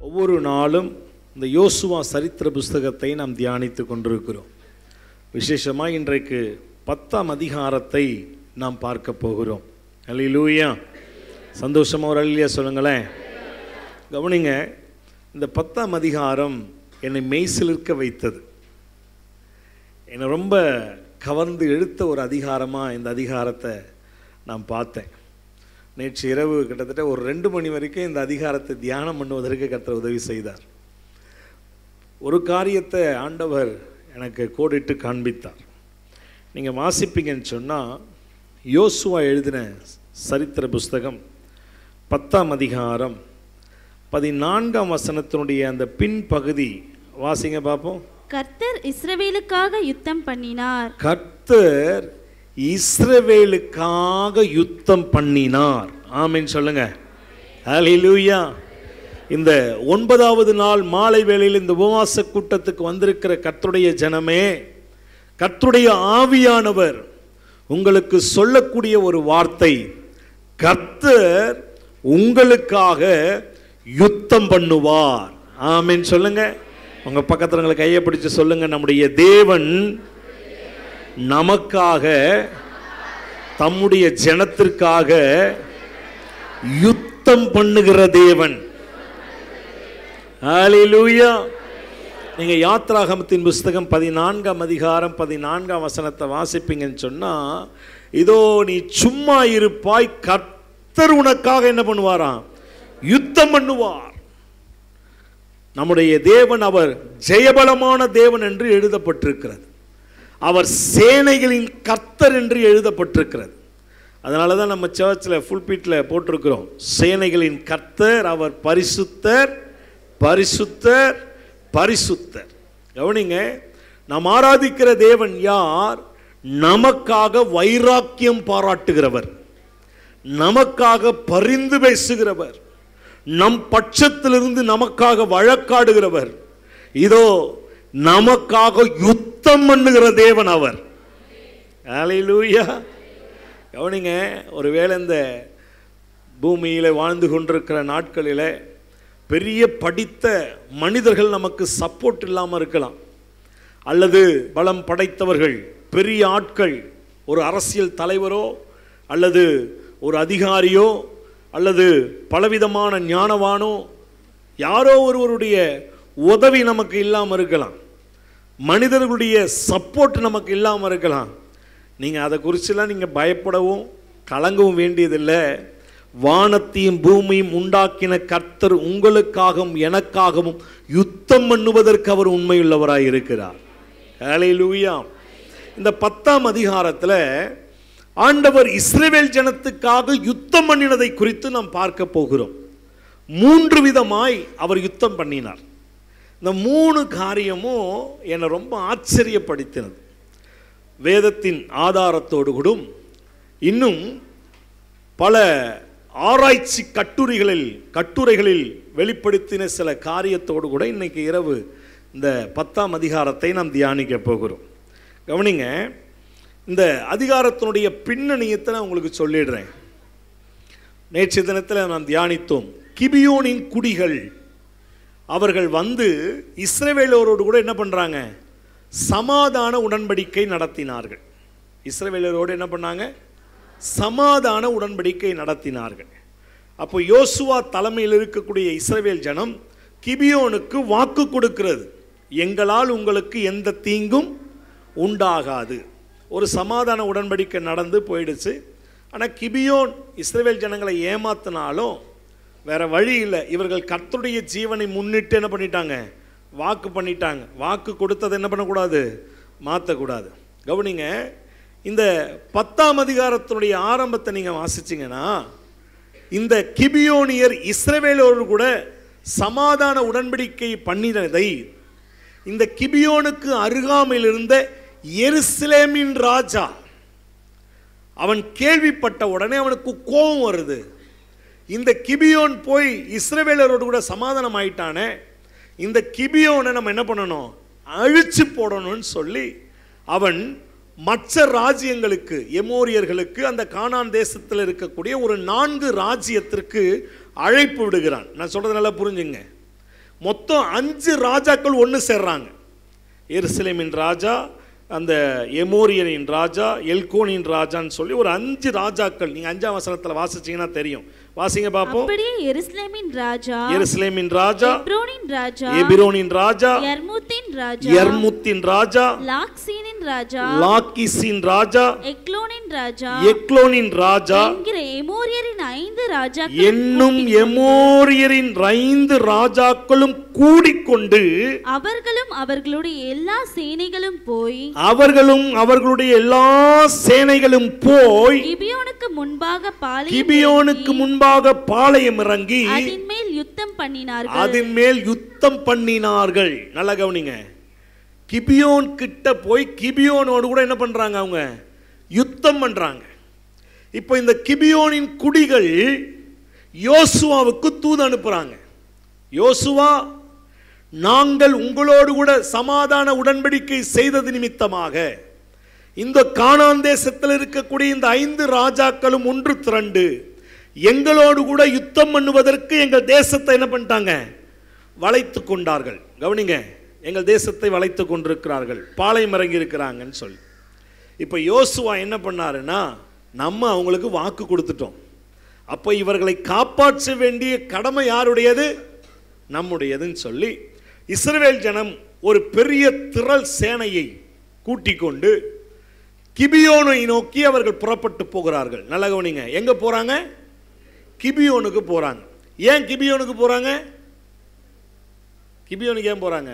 ஒவ்வொரு நாளும் இந்த யோசுவா சரித்திர புஸ்தகத்தை நாம் தியானித்து கொண்டிருக்கிறோம் விசேஷமாக இன்றைக்கு பத்தாம் அதிகாரத்தை நாம் பார்க்க போகிறோம் அல்லேலூயா சந்தோஷமாக ஒரு அல்லையா சொல்லுங்களேன் கவனிங்க இந்த பத்தாம் அதிகாரம் என்னை மெய்சிலிருக்க வைத்தது என்னை ரொம்ப கவர்ந்து இழுத்த ஒரு அதிகாரமாக இந்த அதிகாரத்தை நான் பார்த்தேன் நேற்று இரவு கிட்டத்தட்ட ஒரு ரெண்டு மணி வரைக்கும் இந்த அதிகாரத்தை தியானம் பண்ணுவதற்கு கர்த்தர் உதவி செய்தார் ஒரு காரியத்தை ஆண்டவர் எனக்கு கோடிட்டு காண்பித்தார் நீங்கள் வாசிப்பீங்கன்னு சொன்னால் யோசுவா எழுதின சரித்திர புஸ்தகம் பத்தாம் அதிகாரம் பதினான்காம் வசனத்தினுடைய அந்த பின்பகுதி வாசிங்க பார்ப்போம் கர்த்தர் இஸ்ரவேலுக்காக யுத்தம் பண்ணினார் கர்த்தர் இஸ்ரவேலுக்காக யுத்தம் பண்ணினார் ஆமென் சொல்லுங்க ஹalleluya இந்த ஒன்பதாவது நாள் மாலை வேளையில் இந்த உபவாச கூட்டத்துக்கு வந்திருக்கிற கர்த்தருடைய ஜனமே கர்த்தருடைய ஆவியானவர் உங்களுக்கு சொல்லக்கூடிய ஒரு வார்த்தை கர்த்தர் உங்களுக்காக யுத்தம் பண்ணுவார் ஆமென் சொல்லுங்க உங்க பக்கத்துல கையை பிடிச்சு சொல்லுங்க நம்முடைய தேவன் நமக்காக தம்முடைய ஜனத்திற்காக யுத்தம் பண்ணுகிற தேவன் ஹalleluya நீங்க யாத்ராகமத்தின் புஸ்தகம் பதினான்காம் அதிகாரம் பதினான்காம் வசனத்தை வாசிப்பீங்கன்னு சொன்னா இதோ நீ சும்மா இருப்பாய் கர்த்தர் உனக்காக என்ன பண்ணுவாராம் யுத்தம் பண்ணுவார் நம்முடைய தேவன் அவர் ஜெயபலமான தேவன் என்று எழுதப்பட்டிருக்கிறது அவர் சேனைகளின் கர்த்தர் என்று எழுதப்பட்டிருக்கிறது அதனால தான் நம்ம சர்ச்சில் ஃபுல்பீட்டில் போட்டிருக்கிறோம் சேனைகளின் கர்த்தர் அவர் பரிசுத்தர் பரிசுத்தர் பரிசுத்தர் கவனிங்க நாம் ஆராதிக்கிற தேவன் யார் நமக்காக வைராக்கியம் பாராட்டுகிறவர் நமக்காக பரிந்து பேசுகிறவர் நம் பட்சத்திலிருந்து நமக்காக வழக்காடுகிறவர் இதோ நமக்காக யுத்தம் பண்ணுகிற தேவன் அவர் ஹalleluya கவனிங்க ஒருவேளை இந்த பூமியில் வாழ்ந்து கொண்டிருக்கிற நாட்களில் பெரிய படித்த மனிதர்கள் நமக்கு சப்போர்ட் இல்லாமல் இருக்கலாம் அல்லது பலம் படைத்தவர்கள் பெரிய ஆட்கள் ஒரு அரசியல் தலைவரோ அல்லது ஒரு அதிகாரியோ அல்லது பலவிதமான ஞானவானோ யாரோ ஒருவருடைய உதவி நமக்கு இல்லாமல் இருக்கலாம் மனிதர்களுடைய சப்போர்ட் நமக்கு இல்லாமல் இருக்கலாம் நீங்கள் அதை குறிச்செல்லாம் நீங்கள் பயப்படவும் கலங்கவும் வேண்டியதில்லை வானத்தையும் பூமியும் உண்டாக்கின கர்த்தர் உங்களுக்காகவும் எனக்காகவும் யுத்தம் பண்ணுவதற்கு அவர் உண்மையுள்ளவராய் இருக்கிறார் ஹalleluya இந்த பத்தாம் அதிகாரத்தில் ஆண்டவர் இஸ்ரவேல் ஜனத்துக்காக யுத்தம் பண்ணினதை குறித்து நாம் பார்க்க போகிறோம் மூன்று விதமாய் அவர் யுத்தம் பண்ணினார் இந்த மூணு காரியமும் என்னை ரொம்ப ஆச்சரியப்படுத்தினது வேதத்தின் ஆதாரத்தோடு கூடும் இன்னும் பல ஆராய்ச்சி கட்டுரைகளில் கட்டுரைகளில் வெளிப்படுத்தின சில காரியத்தோடு கூட இன்னைக்கு இரவு இந்த பத்தாம் அதிகாரத்தை நாம் தியானிக்க போகிறோம் கவனிங்க இந்த அதிகாரத்தினுடைய பின்னணியத்தை நான் உங்களுக்கு சொல்லிடுறேன் நேற்று தினத்தில் நாம் தியானித்தோம் கிபியோனின் குடிகள் அவர்கள் வந்து இஸ்ரவேலரோடு கூட என்ன பண்ணுறாங்க சமாதான உடன்படிக்கை நடத்தினார்கள் இஸ்ரவேலரோடு என்ன பண்ணாங்க சமாதான உடன்படிக்கை நடத்தினார்கள் அப்போ யோசுவா தலைமையில் இருக்கக்கூடிய இஸ்ரவேல் ஜனம் கிபியோனுக்கு வாக்கு கொடுக்கிறது எங்களால் உங்களுக்கு எந்த தீங்கும் உண்டாகாது ஒரு சமாதான உடன்படிக்கை நடந்து போயிடுச்சு ஆனால் கிபியோன் இஸ்ரவேல் ஜனங்களை ஏமாத்தினாலும் வேற வழி இல்லை இவர்கள் கர்த்தருடைய ஜீவனை முன்னிட்டு என்ன பண்ணிட்டாங்க வாக்கு பண்ணிட்டாங்க வாக்கு கொடுத்ததை என்ன பண்ணக்கூடாது மாற்றக்கூடாது கவனிங்க இந்த பத்தாம் அதிகாரத்தினுடைய ஆரம்பத்தை நீங்கள் வாசிச்சிங்கன்னா இந்த கிபியோனியர் இஸ்ரவேலோடு கூட சமாதான உடன்படிக்கை பண்ணினதை இந்த கிபியோனுக்கு அருகாமையில் இருந்த எருசலேமின் ராஜா அவன் கேள்விப்பட்ட உடனே அவனுக்கு கோபம் வருது இந்த கிபியோன் போய் இஸ்ரவேலரோடு கூட சமாதானம் ஆயிட்டானே இந்த கிபியோனை நம்ம என்ன பண்ணணும் அழிச்சு போடணும்னு சொல்லி அவன் மற்ற ராஜ்யங்களுக்கு எமோரியர்களுக்கு அந்த கானான் தேசத்தில் இருக்கக்கூடிய ஒரு நான்கு ராஜ்யத்திற்கு அழைப்பு விடுகிறான் நான் சொல்றது நல்லா புரிஞ்சுங்க மொத்தம் அஞ்சு ராஜாக்கள் ஒன்று சேர்றாங்க எருசலேமின் ராஜா அந்த எமோரியனின் ராஜா எல்கோனின் ராஜான்னு சொல்லி ஒரு அஞ்சு ராஜாக்கள் நீங்கள் அஞ்சாம் வசனத்தில் வாசிச்சீங்கன்னா தெரியும் வாசிங்க பார்ப்போம் அப்படியே எருசலேமின் ராஜா எருசலேமின் ராஜா எப்ரோனின் ராஜா எபிரோனின் ராஜா யர்முத்தின் ராஜா யர்முத்தின் ராஜா லாக்சீனின் ராஜா லாக்கிஸின் ராஜா எக்லோனின் ராஜா எக்லோனின் ராஜா என்கிற எமோரியரின் ஐந்து ராஜா என்னும் எமோரியரின் ஐந்து ராஜாக்களும் கூடிக்கொண்டு அவர்களும் அவர்களுடைய எல்லா சேனைகளும் போய் அவர்களும் அவர்களுடைய எல்லா சேனைகளும் போய் கிபியோனுக்கு முன்பாக பாளையம் கிபியோனுக்கு முன்பாக பாளையம் இறங்கி அதன் மேல் யுத்தம் பண்ணினார்கள் அதன் மேல் யுத்தம் பண்ணினார்கள் நல்லா கவனிங்க கிபியோன் கிட்ட போய் கிபியோனோடு கூட என்ன பண்றாங்க அவங்க யுத்தம் பண்றாங்க இப்போ இந்த கிபியோனின் குடிகள் யோசுவாவுக்கு தூது அனுப்புறாங்க யோசுவா நாங்கள் உங்களோடு கூட சமாதான உடன்படிக்கை செய்தது நிமித்தமாக இந்த கானான் தேசத்தில் இருக்கக்கூடிய இந்த ஐந்து ராஜாக்களும் ஒன்று திரண்டு எங்களோடு கூட யுத்தம் பண்ணுவதற்கு எங்கள் தேசத்தை என்ன பண்ணிட்டாங்க வளைத்து கொண்டார்கள் கவனிங்க எங்கள் தேசத்தை வளைத்து கொண்டிருக்கிறார்கள் பாளையம் இறங்கி இருக்கிறாங்கன்னு சொல்லி இப்போ யோசுவா என்ன பண்ணாருன்னா நம்ம அவங்களுக்கு வாக்கு கொடுத்துட்டோம் அப்போ இவர்களை காப்பாற்ற வேண்டிய கடமை யாருடையது நம்முடையதுன்னு சொல்லி இஸ்ரவேல் ஜனம் ஒரு பெரிய திரள் சேனையை கூட்டிக் கொண்டு கிபியோனை நோக்கி அவர்கள் புறப்பட்டு போகிறார்கள் நல்ல கவனிங்க எங்க போறாங்க கிபியோனுக்கு போறாங்க ஏன் கிபியோனுக்கு போறாங்க கிபியோனுக்கு ஏன் போறாங்க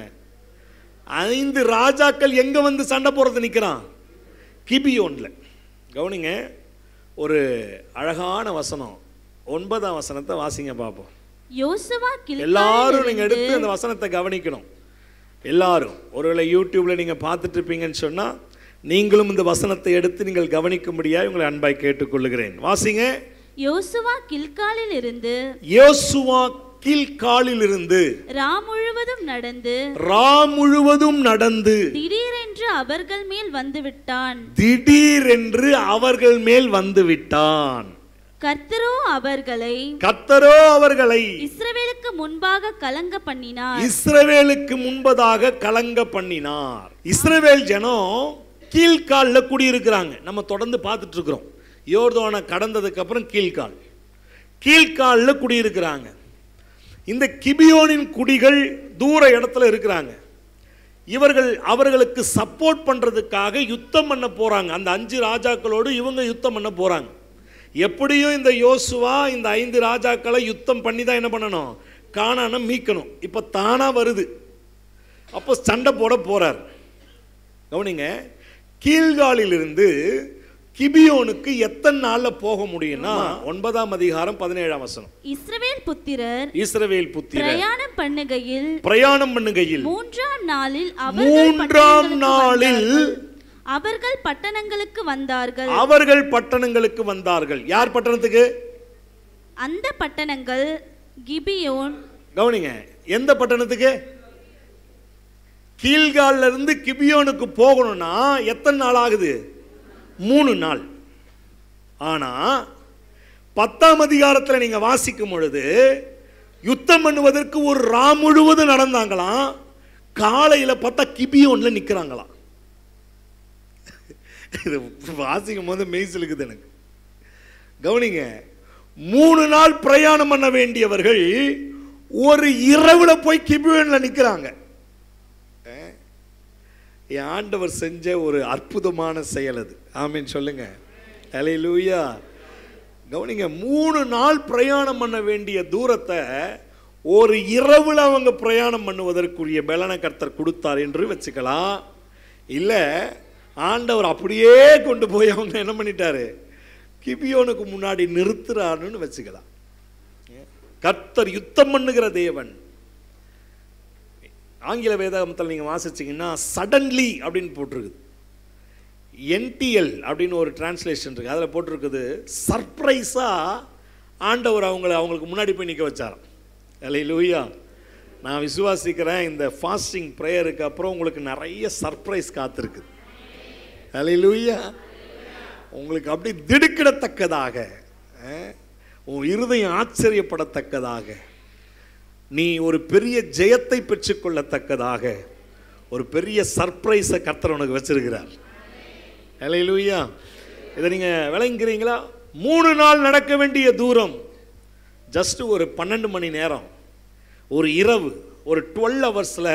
ஐந்து ராஜாக்கள் எங்க வந்து சண்டை போறது நிக்கிறான் கிபியோன்ல கவனிங்க ஒரு அழகான வசனம் ஒன்பதாம் வசனத்தை வாசிங்க பார்ப்போம் யோசுவா எல்லாரும் நீங்க கில்காலிலிருந்து எடுத்து அந்த வசனத்தை கவனிக்கணும் எல்லாரும் ஒருவேளை யூடியூப்ல நீங்க பார்த்துட்டு இருப்பீங்கன்னு சொன்னா நீங்களும் இந்த வசனத்தை எடுத்து நீங்கள் கவனிக்கும்படியாக உங்களை அன்பாய் கேட்டுக்கொள்ளுகிறேன் வாசிங்க யோசுவா கில்காலில் இருந்து யோசுவா கீழ்காலில் இருந்து ரா முழுவதும் நடந்து ரா முழுவதும் நடந்து திடீரென்று அவர்கள் மேல் வந்து விட்டான் திடீரென்று அவர்கள் மேல் வந்து விட்டான் கர்த்தரோ அவர்களை கத்தரோ அவர்களை இஸ்ரவேலுக்கு முன்பாக கலங்க பண்ணினார் இஸ்ரவேலுக்கு முன்பதாக கலங்க பண்ணினார் இஸ்ரவேல் ஜனம் கீழ்காலில் குடியிருக்கிறாங்க நம்ம தொடர்ந்து பார்த்துட்டு இருக்கிறோம் யோர்தானை கடந்ததுக்கு அப்புறம் கீழ்கால் கீழ்காலில் குடியிருக்கிறாங்க இந்த கிபியோனின் குடிகள் தூர இடத்துல இருக்கிறாங்க இவர்கள் அவர்களுக்கு சப்போர்ட் பண்றதுக்காக யுத்தம் பண்ண போறாங்க அந்த அஞ்சு ராஜாக்களோடு இவங்க யுத்தம் பண்ண போறாங்க எப்படியும் இந்த யோசுவா இந்த ஐந்து ராஜாக்களை யுத்தம் பண்ணி தான் என்ன பண்ணணும் காணான மீட்கணும் இப்போ தானா வருது அப்போ சண்டை போட போறார் கவனிங்க கீழ்காலிலிருந்து கிபியோனுக்கு எத்தனை நாள்ல போக முடியும்னா ஒன்பதாம் அதிகாரம் பதினேழாம் வசனம் இஸ்ரவேல் புத்திரர் இஸ்ரவேல் புத்திரர் பிரயாணம் பண்ணுகையில் பிரயாணம் பண்ணுகையில் மூன்றாம் நாளில் அவர்கள் மூன்றாம் பட்டணங்களுக்கு நாளில் வந்தார்கள். அவர்கள் பட்டணங்களுக்கு வந்தார்கள் அவர்கள் பட்டணங்களுக்கு வந்தார்கள் யார் பட்டணத்துக்கு அந்த பட்டணங்கள் கிபியோன் கவனிங்க எந்த பட்டணத்துக்கு கீழ்கால்ல இருந்து கிபியோனுக்கு போகணும்னா எத்தனை நாள் ஆகுது மூணு நாள் ஆனா பத்தாம் அதிகாரத்தில் நீங்க வாசிக்கும் பொழுது யுத்தம் பண்ணுவதற்கு ஒரு ரா முழுவதும் நடந்தாங்களாம் காலையில பார்த்தா கிபியோன்ல நிக்கிறாங்களாம் இது வாசிக்கும் போது மெய்சிலுக்குது எனக்கு கவனிங்க மூணு நாள் பிரயாணம் பண்ண வேண்டியவர்கள் ஒரு இரவுல போய் கிபியோன்ல நிக்கிறாங்க அஹ், என் ஆண்டவர் செஞ்ச ஒரு அற்புதமான செயல் அது ஆமீன் சொல்லுங்க ஹalleluya கவனிங்க மூணு நாள் பிரயாணம் பண்ண வேண்டிய தூரத்தை ஒரு இரவுல அவங்க பிரயாணம் பண்ணுவதற்குரிய பலன கர்த்தர் கொடுத்தார் என்று வச்சுக்கலாம் இல்ல ஆண்டவர் அப்படியே கொண்டு போய் அவங்க என்ன பண்ணிட்டாரு கிபியோனுக்கு முன்னாடி நிறுத்துறாருன்னு வச்சுக்கலாம் கர்த்தர் யுத்தம் பண்ணுகிற தேவன் ஆங்கில வேதாகமத்தில் நீங்கள் வாசிச்சீங்கன்னா சடன்லி அப்படின்னு போட்டிருக்குது என்டிஎல் அப்படின்னு ஒரு டிரான்ஸ்லேஷன் இருக்கு அதில் போட்டிருக்குது சர்ப்ரைஸாக ஆண்டவர் அவங்கள அவங்களுக்கு முன்னாடி போய் நிற்க வச்சாராம் அல்ல லூயா நான் விசுவாசிக்கிறேன் இந்த ஃபாஸ்டிங் ப்ரேயருக்கு அப்புறம் உங்களுக்கு நிறைய சர்ப்ரைஸ் காத்திருக்கு அல்ல லூயா உங்களுக்கு அப்படி திடுக்கிடத்தக்கதாக அஹ், உன் இருதயம் ஆச்சரியப்படத்தக்கதாக நீ ஒரு பெரிய ஜெயத்தை பெற்றுக்கொள்ளத்தக்கதாக ஒரு பெரிய சர்ப்ரைஸை கர்த்தர் உனக்கு வச்சிருக்கிறார் ஹalleluya இதை நீங்கள் விளங்குறீங்களா மூணு நாள் நடக்க வேண்டிய தூரம் ஜஸ்ட் ஒரு பன்னெண்டு மணி நேரம் ஒரு இரவு ஒரு டுவெல் ஹவர்ஸில்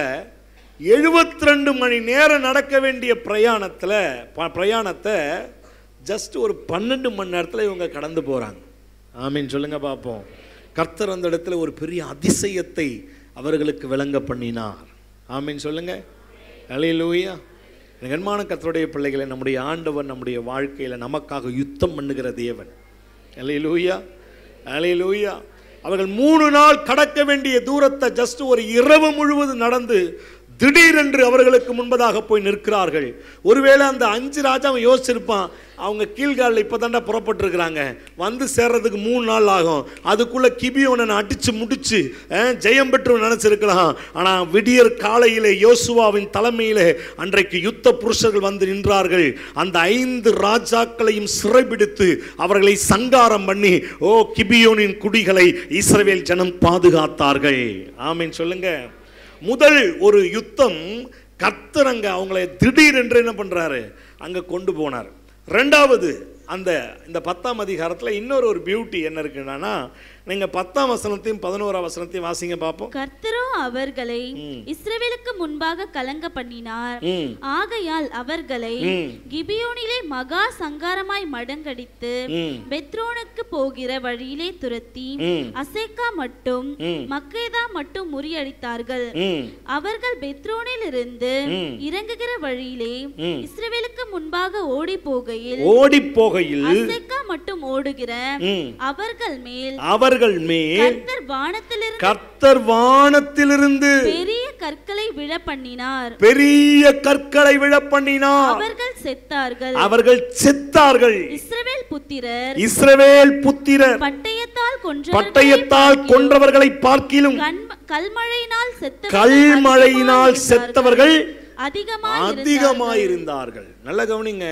எழுபத்தி ரெண்டு மணி நேரம் நடக்க வேண்டிய பிரயாணத்தில் ப- பிரயாணத்தை ஜஸ்ட் ஒரு பன்னெண்டு மணி நேரத்தில் இவங்க கடந்து போகிறாங்க ஆமீன் சொல்லுங்க பார்ப்போம் கர்த்தர் அந்த இடத்துல ஒரு பெரிய அதிசயத்தை அவர்களுக்கு விளங்க பண்ணினார் ஆமீன் சொல்லுங்க அலையிலூயா கண்மான கர்த்தருடைய பிள்ளைகளை நம்முடைய ஆண்டவர் நம்முடைய வாழ்க்கையில் நமக்காக யுத்தம் பண்ணுகிற தேவன் அலையிலூயா அலையிலூயா அவர்கள் மூணு நாள் கடக்க வேண்டிய தூரத்தை ஜஸ்ட் ஒரு இரவு முழுவதும் நடந்து திடீரென்று அவர்களுக்கு முன்பதாக போய் நிற்கிறார்கள் ஒருவேளை அந்த அஞ்சு ராஜாவை யோசிச்சிருப்பான் அவங்க கீழ்காலில் இப்போ தாண்டா புறப்பட்டுருக்குறாங்க வந்து சேர்றதுக்கு மூணு நாள் ஆகும் அதுக்குள்ளே கிபியோனை அடித்து முடிச்சு அஹ், ஜெயம் பெற்று நினச்சிருக்கலாம் ஆனால் விடியற் காலையிலே யோசுவாவின் தலைமையிலே அன்றைக்கு யுத்த புருஷர்கள் வந்து நின்றார்கள் அந்த ஐந்து ராஜாக்களையும் சிறைபிடித்து அவர்களை சங்காரம் பண்ணி ஓ கிபியோனின் குடிகளை இஸ்ரவேல் ஜனம் பாதுகாத்தார்கள் ஆமீன் சொல்லுங்க முதல் ஒரு யுத்தம் கர்த்தர் அங்க அவங்களை திடீரென்று என்ன பண்றாரு அங்க கொண்டு போனார் ரெண்டாவது அந்த இந்த பத்தாம் அதிகாரத்தில் இன்னொரு ஒரு பியூட்டி என்ன இருக்குன்னா நீங்கள் பத்தாம் வசனத்தையும் பதினோராம் வசனத்தையும் வாசிங்க பார்ப்போம் கர்த்தரோ அவர்களை இஸ்ரவேலுக்கு முன்பாக கலங்க பண்ணினார் ம் ஆகையால் அவர்களை ம். கிபியோனிலே மகா சங்காரமாய் மடங்கடித்து ம் பெத்ரோனுக்கு போகிற வழியிலே துரத்தி ம் அசேக்கா மட்டும் ம். மக்கேதா மட்டும் முறியடித்தார்கள் ம் அவர்கள் பெத்ரோனில் இருந்து ம். இறங்குகிற வழியிலே ம். இஸ்ரவேலுக்கு முன்பாக ஓடி போகையில் ஓடி போகையில் அசேக்கா மட்டும் ஓடுகிற ம் அவர்கள் மேல் அவர்கள் மேல் கர்த்தர் வானத்திலிருந்து கர்த்தர் வானத்திலிருந்து பெரிய கற்களை விழ பண்ணினார் பெரிய கற்களை விழ பண்ணினார் அவர்கள் செத்தார்கள் அவர்கள் செத்தார்கள் இஸ்ரவேல் புத்திரர் இஸ்ரவேல் புத்திரர் பட்டயத்தால் கொன்ற பட்டயத்தால் கொன்றவர்களை பார்க்கிலும் கல்மழையினால் செத்த கல்மழையினால் செத்தவர்கள் அதிகமாய் அதிகமாயிருந்தார்கள் நல்ல கவனிங்க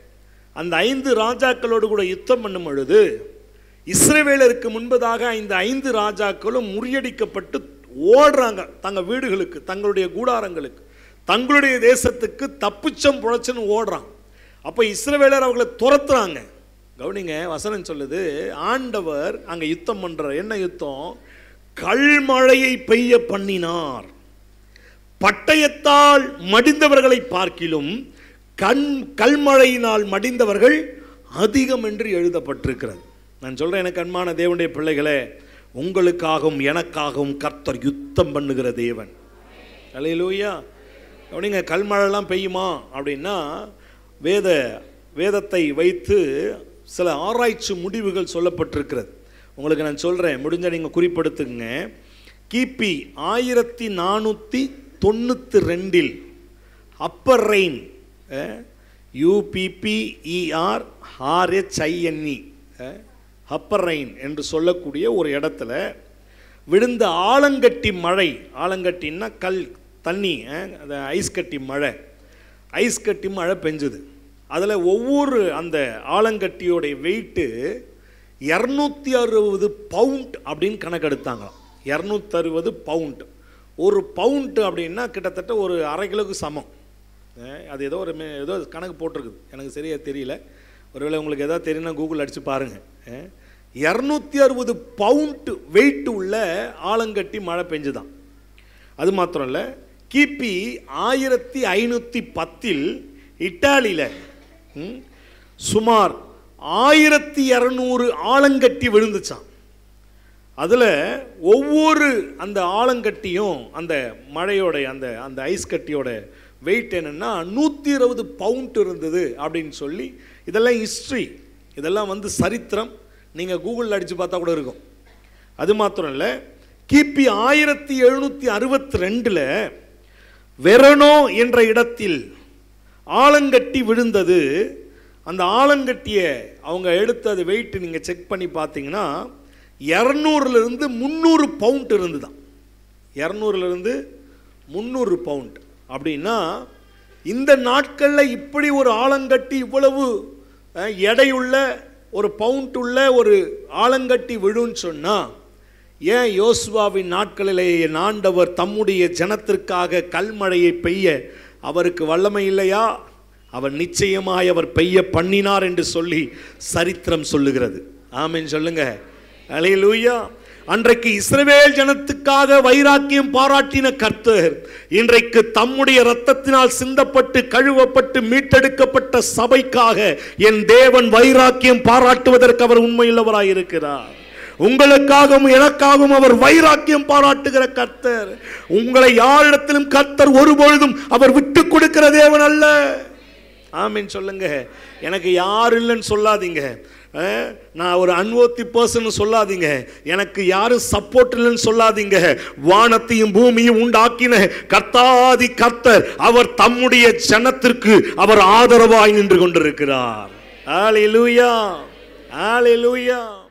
அந்த ஐந்து ராஜாக்களோடு கூட யுத்தம் பண்ணும் பொழுது இஸ்ரவேலருக்கு முன்பதாக இந்த ஐந்து ராஜாக்களும் முறியடிக்கப்பட்டு ஓடுறாங்க தங்க வீடுகளுக்கு தங்களுடைய கூடாரங்களுக்கு தங்களுடைய தேசத்துக்கு தப்புச்சம் புழைச்சுன்னு ஓடுறான் அப்போ இஸ்ரவேலர் அவங்களை துரத்துறாங்க கவனிங்க வசனம் சொல்லுது ஆண்டவர் அங்கே யுத்தம் பண்ற என்ன யுத்தம் கல்மழையை பெய்ய பண்ணினார் பட்டயத்தால் மடிந்தவர்களை பார்க்கிலும் கண் கல்மழையினால் மடிந்தவர்கள் அதிகம் என்று எழுதப்பட்டிருக்கிறது நான் சொல்றேன் எனக்கு அன்பான தேவனுடைய பிள்ளைகளே உங்களுக்காகவும் எனக்காகவும் கர்த்தர் யுத்தம் பண்ணுகிற தேவன் அலையிலூயா அப்படிங்க கல்மழைலாம் பெய்யுமா அப்படின்னா வேத வேதத்தை வைத்து சில ஆராய்ச்சி முடிவுகள் சொல்லப்பட்டிருக்கிறது உங்களுக்கு நான் சொல்கிறேன் முடிஞ்ச நீங்கள் குறிப்படுத்துங்க கிபி ஆயிரத்தி நானூற்றி தொண்ணூற்றி ரெண்டில் upper Rhine U P P E R R H I N E upper Rhine என்று சொல்லக்கூடிய ஒரு இடத்துல விழுந்த ஆலங்கட்டி மழை ஆலங்கட்டின்னா கல் தண்ணி அஹ், அந்த ஐஸ் கட்டி மழை ஐஸ் கட்டி மழை பெஞ்சுது அதில் ஒவ்வொரு அந்த ஆலங்கட்டியோடைய வெயிட்டு இரநூத்தி அறுபது பவுண்ட் அப்படின்னு கணக்கெடுத்தாங்க இரநூத்தறுபது பவுண்ட் ஒரு பவுண்ட் அப்படின்னா கிட்டத்தட்ட ஒரு அரை கிலோக்கு சமம் அஹ், அது ஏதோ ஒரு மே- ஏதோ கணக்கு போட்டிருக்குது எனக்கு சரியாக தெரியல ஒருவேளை உங்களுக்கு எதாவது தெரியும்னா கூகுள் அடித்து பாருங்கள் இரநூத்தி அறுபது பவுண்ட் வெயிட் உள்ள ஆலங்கட்டி மழை பெஞ்சுதான் அது மாத்திரம் இல்லை கிபி ஆயிரத்தி ஐநூற்றி பத்தில் இட்டாலியில் ம், சுமார் ஆயிரத்தி இரநூறு ஆலங்கட்டி விழுந்துச்சான் அதில் ஒவ்வொரு அந்த ஆலங்கட்டியும் அந்த மழையோட அந்த அந்த ஐஸ் கட்டியோட வெயிட் என்னென்னா நூற்றி இருபது பவுண்ட் இருந்தது அப்படின்னு சொல்லி இதெல்லாம் ஹிஸ்ட்ரி இதெல்லாம் வந்து சரித்திரம் நீங்கள் கூகுளில் அடித்து பார்த்தா கூட இருக்கும் அது மாத்திரம் இல்லை கிபி ஆயிரத்தி எழுநூற்றி அறுபத்தி ரெண்டில் வெரனோ என்ற இடத்தில் ஆலங்கட்டி விழுந்தது அந்த ஆலங்கட்டியை அவங்க எடுத்து அது வெயிட் நீங்கள் செக் பண்ணி பார்த்தீங்கன்னா இரநூறுலேருந்து முந்நூறு பவுண்ட் இருந்து தான் இரநூறுலேருந்து முந்நூறு பவுண்ட் அப்படின்னா இந்த நாட்களில் இப்படி ஒரு ஆலங்கட்டி இவ்வளவு அஹ், எடையுள்ள ஒரு பவுண்ட் உள்ள ஒரு ஆலங்கட்டி விழுன்னு சொன்னால் ஏன் யோசுவாவின் நாட்களிலே என் ஆண்டவர் தம்முடைய ஜனத்திற்காக கல்மழையை பெய்ய அவருக்கு வல்லமை இல்லையா அவர் நிச்சயமாய் அவர் பெய்ய பண்ணினார் என்று சொல்லி சரித்திரம் சொல்லுகிறது ஆமென் சொல்லுங்க அலையலூயா அன்றைக்கு இஸ்ரவேல் ஜனத்துக்காக வைராக்கியம் பாராட்டின கர்த்தர் இன்றைக்கு தம்முடைய இரத்தத்தினால் சிந்தப்பட்டு கழுவப்பட்டு மீட்டெடுக்கப்பட்ட சபைக்காக என் தேவன் வைராக்கியம் பாராட்டுவதற்கு அவர் உண்மையுள்ளவராய் இருக்கிறார் உங்களுக்காகவும் எனக்காகவும் அவர் வைராக்கியம் பாராட்டுகிற கர்த்தர் உங்களை யாரிடத்திலும் கர்த்தர் ஒருபொழுதும் அவர் விட்டு கொடுக்கிற தேவன் அல்ல ஆமீன் சொல்லுங்க எனக்கு யார் இல்லைன்னு சொல்லாதீங்க அஹ், நான் ஒரு அன்வோத்தி பர்சன் சொல்லாதீங்க எனக்கு யாரும் சப்போர்ட் இல்லைன்னு சொல்லாதீங்க வானத்தையும் பூமியும் உண்டாக்கின கர்த்தாதி கர்த்தர் அவர் தம்முடைய ஜனத்திற்கு அவர் ஆதரவாய் நின்று கொண்டிருக்கிறார் ஆலிலூயா ஆலிலூயா